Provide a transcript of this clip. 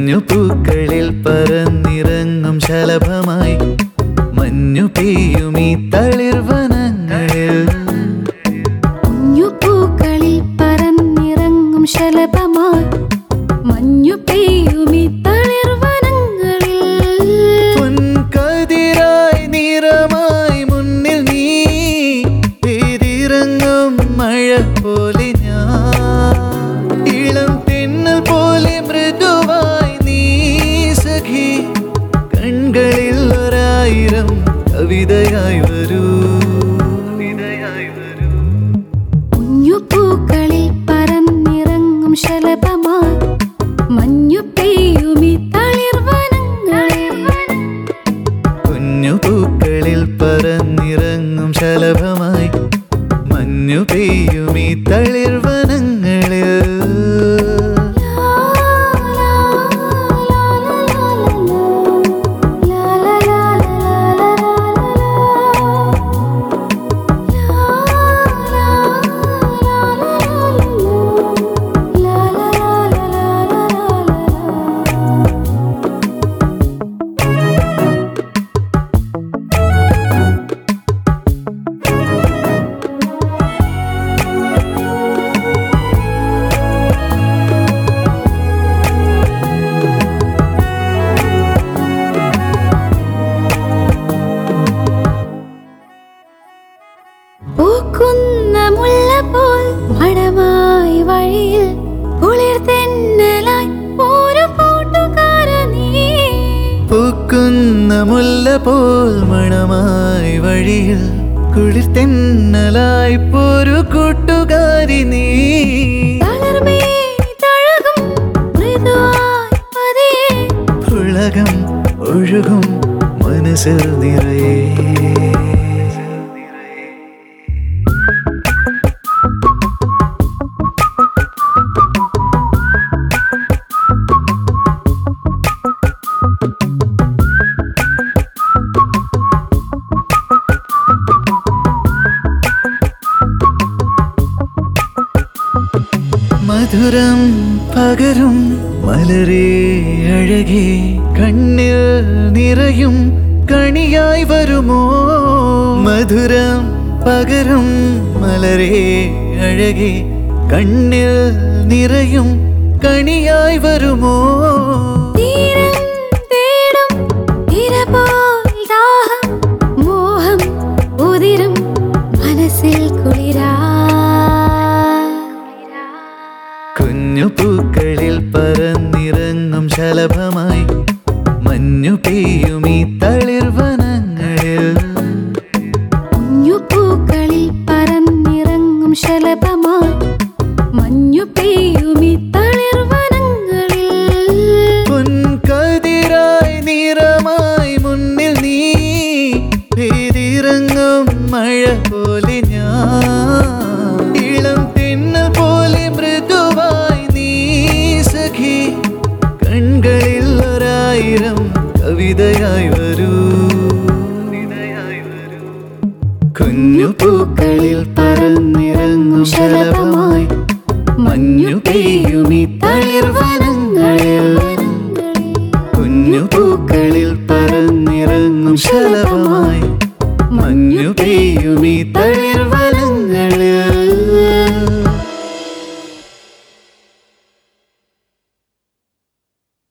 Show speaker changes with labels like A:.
A: കുഞ്ഞു പൂക്കളിൽ പറന്നിറങ്ങും ശലഭമായി മഞ്ഞു പെയ്യും ഈ തളിർവനങ്ങളിൽ
B: കുഞ്ഞു പൂക്കളിൽ പറന്നിറങ്ങും ശലഭമായി മഞ്ഞു പെയ്യുമി തളിർവനങ്ങളിൽ
A: പൊൻകതിരായി നിറമായി മുന്നിൽ നീ പെയ്തിറങ്ങും മഴ പോലെ ഞാൻ ഇളം തെന്നൽ പോലെ മൃദുവായി നീ സഖി കൺകളിൽ ഒരായിരം കവിതയായി വരൂ കവിതയായി വരൂ
B: കുഞ്ഞു പൂക്കളിൽ പറന്നിറങ്ങും ശലഭമായി മഞ്ഞു പെയ്യുമി തളിർവനങ്ങളിൽ
A: കുഞ്ഞു പൂക്കളിൽ പറന്നിറങ്ങും ശലഭമായി മഞ്ഞു പെയ്യും ഈ തളിർവനങ്ങളിൽ
B: പൂക്കുന്ന മുല്ല പോൽ മണമായി വഴിയിൽ കുളിർ തെന്നലായി ഒരു കൂട്ടുകാരനീ
A: പൂക്കുന്ന മുല്ല പോൽ മണമായി വഴിയിൽ കുളിർ തെന്നലായി പോരു കൂട്ടുകാരി നീ
B: തളർമേ തഴകും മൃദുവായി പതിയെ
A: പുളകം ഒഴുകും മനസ്സിൽ നിറയെ മധുരം പകരും മലരേ അഴകേ കണ്ണിൽ നിറയും കണിയായി വരുമോ മധുരം പകരും മലരേ അഴകേ കണ്ണിൽ നിറയും കണിയായി വരുമോ
B: തീരം തേടും തിരപോൽ ദാഹം മോഹം ഉതിരും മനസ്സിൽ കുളിരാ
A: കുഞ്ഞു പൂക്കളിൽ പറന്നിറങ്ങും ശലഭമായി മഞ്ഞു പെയ്യും ഈ തളിർവനങ്ങളിൽ
B: കുഞ്ഞു പൂക്കളിൽ പറന്നിറങ്ങും ശലഭമായി മഞ്ഞു പെയ്യുമി തളിർവനങ്ങളിൽ
A: പൊൻകതിരായി നിറമായി മുന്നിൽ നീ പെയ്തിറങ്ങും മഴ പോലെ ഞാൻ ഇളം തെന്നൽ പോലെ മൃദുവായി നീ സഖി കൺകളിൽ ഒരായിരം കവിതയായി വരൂ കുഞ്ഞു പൂക്കളിൽ പറന്നിറങ്ങും ശലഭമായി മഞ്ഞു പെയ്യും ഈ തളിർവനങ്ങളിൽ കുഞ്ഞു പൂക്കളിൽ പറന്നിറങ്ങും ശലഭമായി മഞ്ഞു പെയ്യും ഈ തളിർവനങ്ങളിൽ